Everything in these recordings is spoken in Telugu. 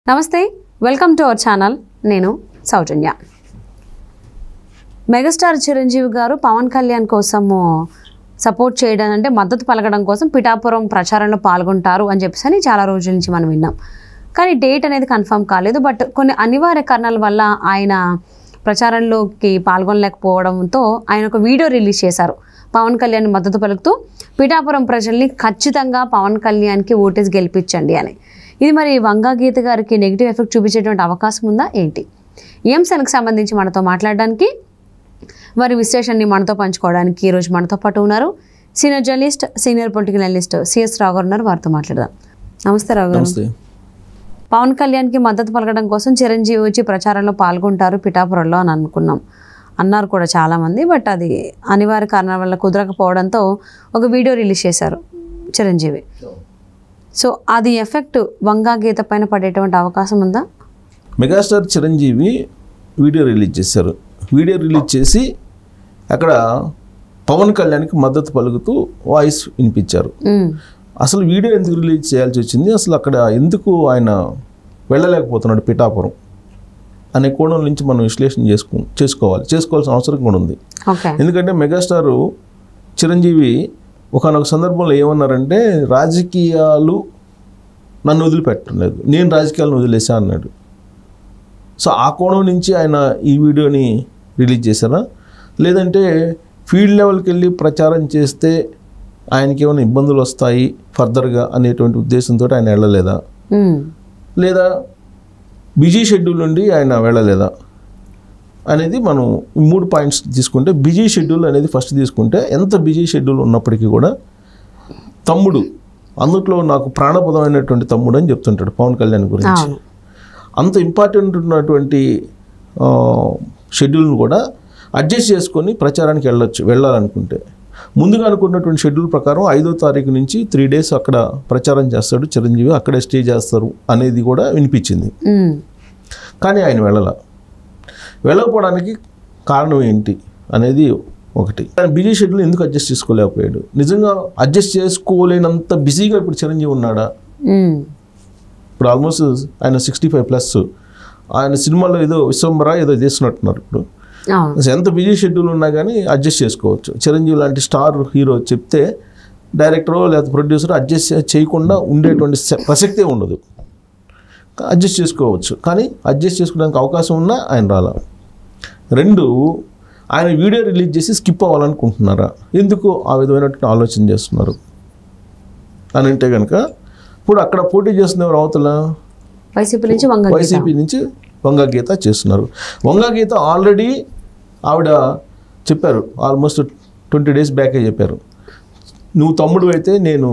నమస్తే వెల్కమ్ టు అవర్ ఛానల్ నేను సౌజన్య మెగాస్టార్ చిరంజీవి గారు పవన్ కళ్యాణ్ కోసము సపోర్ట్ చేయడం అంటే మద్దతు పలకడం కోసం పిఠాపురం ప్రచారంలో పాల్గొంటారు అని చెప్పేసి అని చాలా రోజుల నుంచి మనం విన్నాం కానీ డేట్ అనేది కన్ఫర్మ్ కాలేదు బట్ కొన్ని అనివార్య కారణాల వల్ల ఆయన ప్రచారంలోకి పాల్గొనలేకపోవడంతో ఆయన ఒక వీడియో రిలీజ్ చేశారు పవన్ కళ్యాణ్ మద్దతు పలుకుతూ పిఠాపురం ప్రజల్ని ఖచ్చితంగా పవన్ కళ్యాణ్కి ఓటేసి గెలిపించండి అని ఇది మరి వంగా గీత గారికి నెగిటివ్ ఎఫెక్ట్ చూపించేటువంటి అవకాశం ఉందా ఏంటి ఈ అంశానికి సంబంధించి మనతో మాట్లాడడానికి వారి విశ్లేషణని మనతో పంచుకోవడానికి ఈరోజు మనతో పాటు ఉన్నారు senior journalist senior political analyst C S Rao garu ఉన్నారు వారితో మాట్లాడదాం నమస్తే రావు గారు నమస్తే పవన్ కళ్యాణ్కి మద్దతు పలకడం కోసం చిరంజీవి వచ్చి ప్రచారంలో పాల్గొంటారు పిఠాపురంలో అని అనుకున్నాం అన్నారు కూడా చాలామంది బట్ అది అనివార్య కారణాల వల్ల కుదరకపోవడంతో ఒక వీడియో రిలీజ్ చేశారు చిరంజీవి సో అది ఎఫెక్ట్ వంగా గీత పైన పడేటువంటి అవకాశం ఉందా మెగాస్టార్ చిరంజీవి వీడియో రిలీజ్ చేశారు వీడియో రిలీజ్ చేసి అక్కడ పవన్ కళ్యాణ్కి మద్దతు పలుకుతూ వాయిస్ వినిపించారు ఉమ్, అసలు వీడియో ఎందుకు రిలీజ్ చేయాల్సి వచ్చింది అసలు అక్కడ ఎందుకు ఆయన వెళ్ళలేకపోతున్నాడు పిఠాపురం అనే కోణం నుంచి మనం విశ్లేషణ చేసుకో చేసుకోవాలి చేసుకోవాల్సిన అవసరం కూడా ఉంది ఓకే ఎందుకంటే మెగాస్టారు చిరంజీవి ఒకనొక సందర్భంలో ఏమన్నారంటే రాజకీయాలు నన్ను వదిలిపెట్టలేదు నేను రాజకీయాలను వదిలేసా అన్నాడు సో ఆ కోణం నుంచి ఆయన ఈ వీడియోని రిలీజ్ చేశారా లేదంటే ఫీల్డ్ లెవెల్కి వెళ్ళి ప్రచారం చేస్తే ఆయనకి ఏమైనా ఇబ్బందులు వస్తాయి ఫర్దర్గా అనేటువంటి ఉద్దేశంతో ఆయన వెళ్ళలేదా ఉమ్, లేదా బిజీ షెడ్యూల్ నుండి ఆయన వెళ్ళలేదా అనేది మనం ఈ మూడు పాయింట్స్ తీసుకుంటే బిజీ షెడ్యూల్ అనేది ఫస్ట్ తీసుకుంటే ఎంత బిజీ షెడ్యూల్ ఉన్నప్పటికీ కూడా తమ్ముడు అందుట్లో నాకు ప్రాణపదమైనటువంటి తమ్ముడు అని చెప్తుంటాడు పవన్ కళ్యాణ్ గురించి అవును అంత ఇంపార్టెంట్ ఉన్నటువంటి ఆ, షెడ్యూల్ని కూడా అడ్జస్ట్ చేసుకొని ప్రచారానికి వెళ్ళొచ్చు వెళ్ళాలనుకుంటే ముందుగా అనుకున్నటువంటి షెడ్యూల్ ప్రకారం ఐదో తారీఖు నుంచి త్రీ డేస్ అక్కడ ప్రచారం చేస్తాడు చిరంజీవి అక్కడే స్టే చేస్తారు అనేది కూడా వినిపించింది ఉమ్, కానీ ఆయన వెళ్ళాల వెళ్ళకపోవడానికి కారణం ఏంటి అనేది ఒకటి ఆయన బిజీ షెడ్యూల్ ఎందుకు అడ్జస్ట్ చేసుకోలేకపోయాడు నిజంగా అడ్జస్ట్ చేసుకోలేనంత బిజీగా ఇప్పుడు చిరంజీవి ఉన్నాడా ఉమ్, ఇప్పుడు ఆల్మోస్ట్ ఆయన సిక్స్టీ ఫైవ్ ప్లస్ ఆయన సినిమాలో ఏదో విశ్వంబర ఏదో చేస్తున్నట్టున్నారు ఇప్పుడు అవును అసలు ఎంత బిజీ షెడ్యూల్ ఉన్నా కానీ అడ్జస్ట్ చేసుకోవచ్చు చిరంజీవి లాంటి స్టార్ హీరో చెప్తే డైరెక్టరో లేదా ప్రొడ్యూసర్ అడ్జస్ట్ చేయకుండా ఉండేటువంటి స- ప్రసక్తే ఉండదు అడ్జస్ట్ చేసుకోవచ్చు కానీ అడ్జస్ట్ చేసుకోవడానికి అవకాశం ఉన్నా ఆయన రాలా రెండు ఆయన వీడియో రిలీజ్ చేసి స్కిప్ అవ్వాలనుకుంటున్నారా ఎందుకు ఆ విధమైనటువంటి ఆలోచన చేస్తున్నారు అని అంటే కనుక ఇప్పుడు అక్కడ పోటీ చేస్తున్న ఎవరు అవతల వైసీపీ నుంచి వంగ గీత వైసీపీ నుంచి వంగ గీత చేస్తున్నారు వంగ గీత ఆల్రెడీ ఆవిడ చెప్పారు ఆల్మోస్ట్ ట్వంటీ డేస్ బ్యాకే చెప్పారు నువ్వు తమ్ముడు అయితే నేను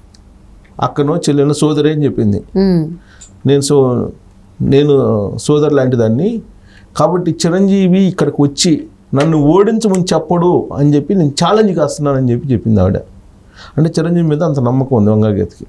అక్కనో చెల్లెనో సోదరి అని చెప్పింది ఉమ్, నేను సో నేను సోదరు లాంటి దాన్ని కాబట్టి చిరంజీవి ఇక్కడికి వచ్చి నన్ను ఓడించమని చెప్పడు అని చెప్పి నేను ఛాలెంజ్ కాస్తున్నానని చెప్పి చెప్పింది ఆవిడ అంటే చిరంజీవి మీద అంత నమ్మకం ఉంది వంగగీతకి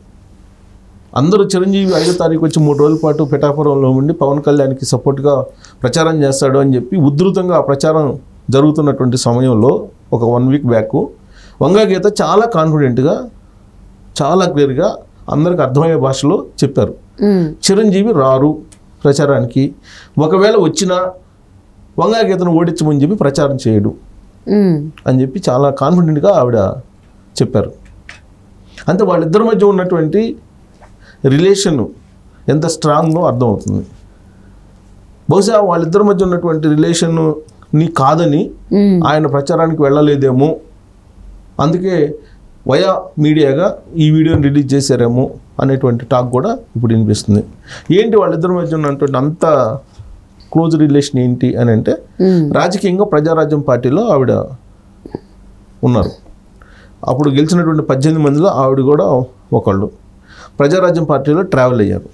అందరూ చిరంజీవి ఐదో తారీఖు వచ్చి మూడు రోజుల పాటు పిఠాపురంలో ఉండి పవన్ కళ్యాణ్కి సపోర్ట్గా ప్రచారం చేస్తాడు అని చెప్పి ఉధృతంగా ఆ ప్రచారం జరుగుతున్నటువంటి సమయంలో ఒక వన్ వీక్ బ్యాక్ వంగగీత చాలా కాన్ఫిడెంట్గా చాలా క్లియర్గా అందరికి అర్థమయ్యే భాషలో చెప్పారు ఉమ్, చిరంజీవి రారు ప్రచారానికి ఒకవేళ వచ్చినా వంగా గీతను ఓడించమని చెప్పి ప్రచారం చేయడు ఉమ్, అని చెప్పి చాలా కాన్ఫిడెంట్గా ఆవిడ చెప్పారు అంతే వాళ్ళిద్దరి మధ్య ఉన్నటువంటి రిలేషన్ ఎంత స్ట్రాంగ్నో అర్థమవుతుంది బహుశా వాళ్ళిద్దరి మధ్య ఉన్నటువంటి రిలేషన్ని కాదని ఉమ్, ఆయన ప్రచారానికి వెళ్ళలేదేమో అందుకే వయా మీడియాగా ఈ వీడియోని రిలీజ్ చేశారేమో అనేటువంటి టాక్ కూడా ఇప్పుడు వినిపిస్తుంది ఏంటి వాళ్ళిద్దరి మధ్య ఉన్నటువంటి అంత క్లోజ్ రిలేషన్ ఏంటి అని అంటే ఉమ్, రాజకీయంగా ప్రజారాజ్యం పార్టీలో ఆవిడ ఉన్నారు అప్పుడు గెలిచినటువంటి పద్దెనిమిది మందిలో ఆవిడ కూడా ఒకళ్ళు ప్రజారాజ్యం పార్టీలో ట్రావెల్ అయ్యారు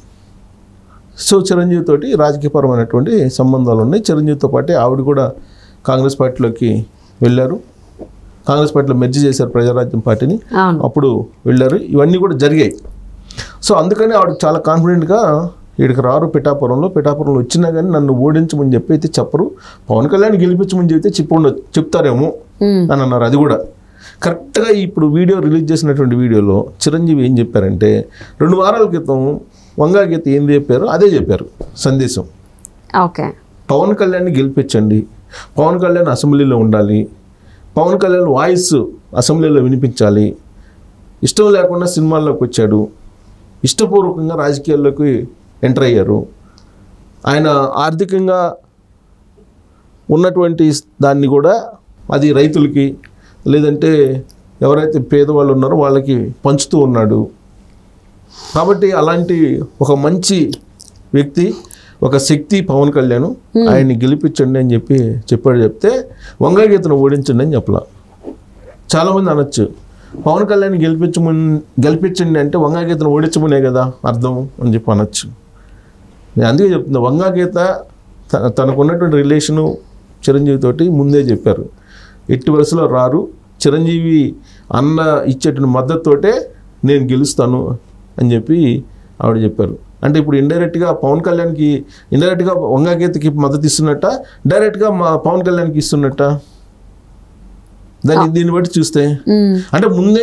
సో చిరంజీవి తోటి రాజకీయపరమైనటువంటి సంబంధాలు ఉన్నాయి చిరంజీవితో పాటే ఆవిడ కూడా కాంగ్రెస్ పార్టీలోకి వెళ్ళారు కాంగ్రెస్ పార్టీలో మెర్జీ చేశారు ప్రజారాజ్యం పార్టీని అవును అప్పుడు వెళ్ళారు ఇవన్నీ కూడా జరిగాయి సో అందుకని ఆవిడ చాలా కాన్ఫిడెంట్గా వీడికి రారు పిఠాపురంలో పిఠాపురంలో వచ్చినా కానీ నన్ను ఓడించమని చెప్పి అయితే చెప్పరు పవన్ కళ్యాణ్ గెలిపించమని చెప్తే చెప్పు చెప్తారేమో ఉమ్, అని అన్నారు అది కూడా కరెక్ట్గా ఇప్పుడు వీడియో రిలీజ్ చేసినటువంటి వీడియోలో చిరంజీవి ఏం చెప్పారంటే రెండు వారాల క్రితం వంగా గీత ఏం చెప్పారో అదే చెప్పారు సందేశం ఓకే పవన్ కళ్యాణ్ని గెలిపించండి పవన్ కళ్యాణ్ అసెంబ్లీలో ఉండాలి పవన్ కళ్యాణ్ వాయిస్ అసెంబ్లీలో వినిపించాలి ఇష్టం లేకుండా సినిమాల్లోకి వచ్చాడు ఇష్టపూర్వకంగా రాజకీయాల్లోకి ఎంటర్ అయ్యారు ఆయన ఆర్థికంగా ఉన్నటువంటి దాన్ని కూడా అది రైతులకి లేదంటే ఎవరైతే పేదవాళ్ళు ఉన్నారో వాళ్ళకి పంచుతూ ఉన్నాడు కాబట్టి అలాంటి ఒక మంచి వ్యక్తి ఒక శక్తి పవన్ కళ్యాణ్ ఆయన్ని గెలిపించండి అని చెప్పి చెప్పాడు చెప్తే వంగగీతను ఓడించండి అని చెప్పలా చాలామంది అనొచ్చు పవన్ కళ్యాణ్ గెలిపించమని గెలిపించండి అంటే వంగగీతను ఓడించమనే కదా అర్థం అని చెప్పి అనొచ్చు నేను అందుకే చెప్తున్నా వంగగీత త తనకున్నటువంటి రిలేషను చిరంజీవి తోటి ముందే చెప్పారు ఎట్టి వరుసలో రారు చిరంజీవి అన్న ఇచ్చేటువంటి మద్దతుతోటే నేను గెలుస్తాను అని చెప్పి ఆవిడ చెప్పారు అంటే ఇప్పుడు ఇండైరెక్ట్గా పవన్ కళ్యాణ్కి ఇండైరెక్ట్గా వంగగీతకి మద్దతు ఇస్తున్నట్ట డైరెక్ట్గా మా పవన్ కళ్యాణ్కి ఇస్తున్నట్ట దాన్ని దీన్ని బట్టి చూస్తే మ్మ్. అంటే ముందే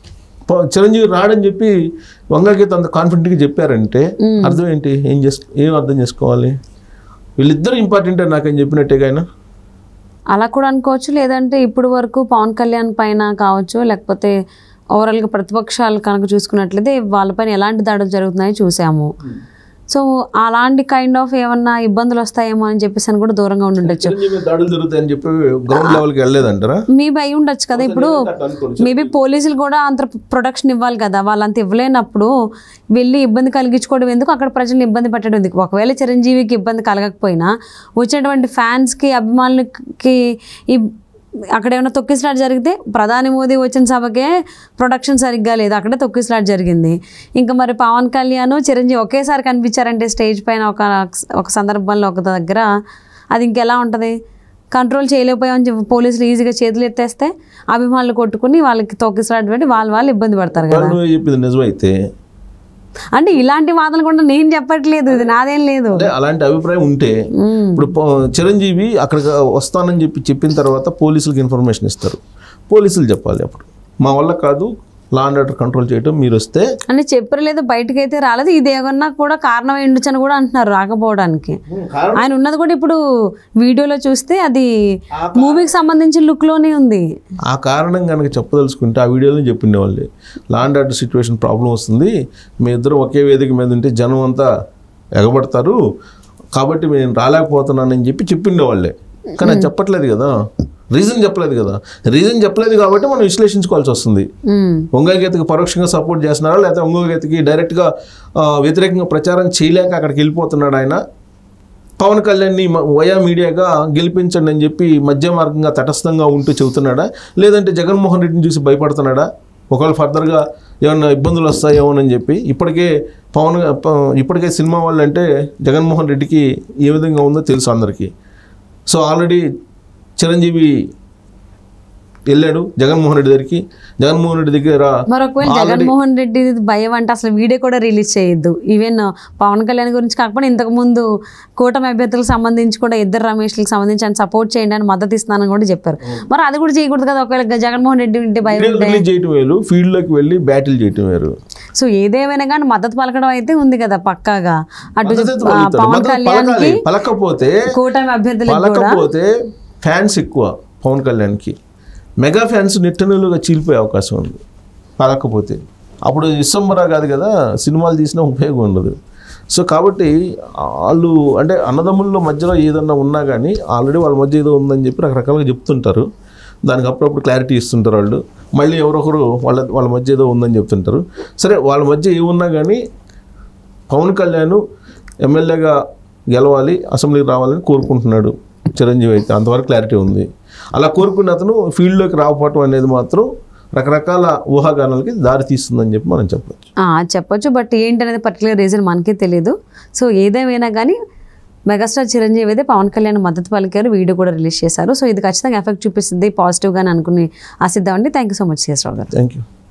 ప- చిరంజీవి రాడని చెప్పి వంగగీత అంత కాన్ఫిడెంట్గా చెప్పారంటే అర్థం ఏంటి ఏం చేసు ఏం అర్థం చేసుకోవాలి వీళ్ళిద్దరు ఇంపార్టెంట్ నాకని చెప్పినట్టేగా ఆయన అలా కూడా అనుకోవచ్చు లేదంటే ఇప్పుడు వరకు పవన్ కళ్యాణ్ పైన కావచ్చు లేకపోతే ఓవరాల్గా ప్రతిపక్షాలు కనుక చూసుకున్నట్లయితే వాళ్ళపైన ఎలాంటి దాడులు జరుగుతున్నాయో చూసాము సో అలాంటి కైండ్ ఆఫ్ ఏమన్నా ఇబ్బందులు వస్తాయేమో అని చెప్పేసి అని కూడా దూరంగా ఉండి ఉండొచ్చు చిరంజీవి దాడులు జరుగుతాయని చెప్పి గ్రౌండ్ లెవెల్కి వెళ్ళలేదంటారా మేబీ అయి ఉండొచ్చు కదా ఇప్పుడు మేబీ పోలీసులు కూడా అంత ప్రొటెక్షన్ ఇవ్వాలి కదా వాళ్ళంత ఇవ్వలేనప్పుడు వెళ్ళి ఇబ్బంది కలిగించుకోవడం ఎందుకు అక్కడ ప్రజల్ని ఇబ్బంది పెట్టడం ఎందుకు ఒకవేళ చిరంజీవికి ఇబ్బంది కలగకపోయినా వచ్చినటువంటి ఫ్యాన్స్కి అభిమానులకి ఈ అక్కడ ఏమైనా తొక్కిసలాట జరిగితే ప్రధాని మోదీ వచ్చిన సభకే ప్రొడక్షన్ సరిగ్గా లేదు అక్కడే తొక్కిసలాట జరిగింది ఇంకా మరి పవన్ కళ్యాణ్ చిరంజీవి ఒకేసారి కనిపించారంటే స్టేజ్ పైన ఒక ఒక సందర్భంలో ఒక దగ్గర అది ఇంకెలా ఉంటుంది కంట్రోల్ చేయలేకపోయామని చెప్పి పోలీసులు ఈజీగా చేతులు ఎత్తేస్తే అభిమానులు కొట్టుకుని వాళ్ళకి తొక్కిసలాట పెట్టి వాళ్ళు వాళ్ళు ఇబ్బంది పడతారు కదా నువ్వు చెప్పింది నిజమైతే అంటే ఇలాంటి వాదనలు కూడా నేను చెప్పట్లేదు ఇది నాదేం లేదు అంటే అలాంటి అభిప్రాయం ఉంటే మ్మ్. ఇప్పుడు పో- చిరంజీవి అక్కడికి వస్తానని చెప్పి చెప్పిన తర్వాత పోలీసులకు ఇన్ఫర్మేషన్ ఇస్తారు పోలీసులు చెప్పాలి అప్పుడు మా వల్ల కాదు లా అండ్ ఆర్డర్ కంట్రోల్ చేయటం మీరు వస్తే అని చెప్పలేదు బయటకు అయితే రాలేదు ఇది ఏమన్నా కూడా కారణం ఉండొచ్చు అని కూడా అంటున్నారు రాకపోవడానికి ఆయన ఉన్నది కూడా ఇప్పుడు వీడియోలో చూస్తే అది మూవీకి సంబంధించిన లుక్ లోనే ఉంది ఆ కారణం కనుక చెప్పదలుచుకుంటే ఆ వీడియోలో చెప్పిండేవాళ్ళు law and order situation problem వస్తుంది మీ ఇద్దరు ఒకే వేదిక మీద ఉంటే జనం అంతా ఎగబడతారు కాబట్టి నేను రాలేకపోతున్నానని చెప్పి చెప్పిండేవాళ్ళే కానీ అది చెప్పట్లేదు కదా రీజన్ చెప్పలేదు కదా రీజన్ చెప్పలేదు కాబట్టి మనం విశ్లేషించుకోవాల్సి వస్తుంది ఉమ్. ఒంగోగీతకి పరోక్షంగా సపోర్ట్ చేస్తున్నారా లేకపోతే ఒంగోగీతకి డైరెక్ట్గా ఆ, వ్యతిరేకంగా ప్రచారం చేయలేక అక్కడికి వెళ్ళిపోతున్నాడు ఆయన పవన్ కళ్యాణ్ని మ- వయా మీడియాగా గెలిపించండి అని చెప్పి మధ్య మార్గంగా తటస్థంగా ఉంటూ చెబుతున్నాడా లేదంటే జగన్మోహన్ రెడ్డిని చూసి భయపడుతున్నాడా ఒకవేళ ఫర్దర్గా ఏమన్నా ఇబ్బందులు వస్తాయేమోనని చెప్పి ఇప్పటికే పవన్ ప- ఇప్పటికే సినిమా వాళ్ళు అంటే జగన్మోహన్ రెడ్డికి ఏ విధంగా ఉందో తెలుసు అందరికీ సో ఆల్రెడీ చిరంజీవి వెళ్ళాడు జగన్మోహన్ రెడ్డి దగ్గరికి జగన్మోహన్ రెడ్డి దగ్గర మరి ఒకవేళ జగన్మోహన్ రెడ్డి భయం అంటే అసలు వీడియో కూడా రిలీజ్ చేయొద్దు ఈవెన్ పవన్ కళ్యాణ్ గురించి కాకపోతే ఇంతకు ముందు కూటమి అభ్యర్థులకు సంబంధించి కూడా ఇద్దరు రమేష్లకు సంబంధించి ఆయన సపోర్ట్ చేయండి అని మద్దతు ఇస్తున్నానని కూడా చెప్పారు మరి అది కూడా చేయకూడదు కదా ఒకవేళ జగన్మోహన్ రెడ్డి ఉంటే భయం వీడియోలు రిలీజ్ చేయటం వేరు ఫీల్డ్లోకి వెళ్ళి బ్యాటిల్ చేయటం వేరు సో ఏదేమైనా కానీ మద్దతు పలకడం అయితే ఉంది కదా పక్కాగా అటు మద్దతు ఆ, పలుకుతాడు. పవన్ మద్దతు కళ్యాణ్ పలకాలి. పలకపోతే కూటమి అభ్యర్థులకు కూడా పలకపోతే ఫ్యాన్స్ ఎక్కువ పవన్ కళ్యాణ్కి మెగా ఫ్యాన్స్ నిట్టనులుగా చీలిపోయే అవకాశం ఉంది పలకపోతే అప్పుడు విశ్వంబరా కాదు కదా సినిమాలు తీసినా ఉపయోగం ఉండదు సో కాబట్టి వాళ్ళు అంటే అన్నదమ్ముల మధ్యలో ఏదన్నా ఉన్నా కానీ ఆల్రెడీ వాళ్ళ మధ్య ఏదో ఉందని చెప్పి రకరకాలుగా చెప్తుంటారు దానికి అప్పుడప్పుడు క్లారిటీ ఇస్తుంటారు వాళ్ళు మళ్ళీ ఎవరొకరు వాళ్ళ వాళ్ళ మధ్య ఏదో ఉందని చెప్తుంటారు సరే వాళ్ళ మధ్య ఏమున్నా కానీ పవన్ కళ్యాణ్ ఎమ్మెల్యేగా గెలవాలి అసెంబ్లీకి రావాలని కోరుకుంటున్నాడు చిరంజీవి అయితే అంతవరకు క్లారిటీ ఉంది అలా కోరుకున్న అతను ఫీల్డ్లోకి రాకపోవటం అనేది మాత్రం రకరకాల ఊహాగానాలకి దారి తీస్తుందని చెప్పి మనం చెప్పచ్చు ఆ, చెప్పొచ్చు బట్ ఏంటనేది పర్టికులర్ రీజన్ మనకే తెలియదు సో ఏదేమైనా కానీ మెగాస్టార్ చిరంజీవి అయితే పవన్ కళ్యాణ్ మద్దతు పలికారు వీడియో కూడా రిలీజ్ చేశారు సో ఇది ఖచ్చితంగా ఎఫెక్ట్ చూపిస్తుంది పాజిటివ్గానే అనుకుని ఆశిద్దామండి thank you so much C S Rao garu thank you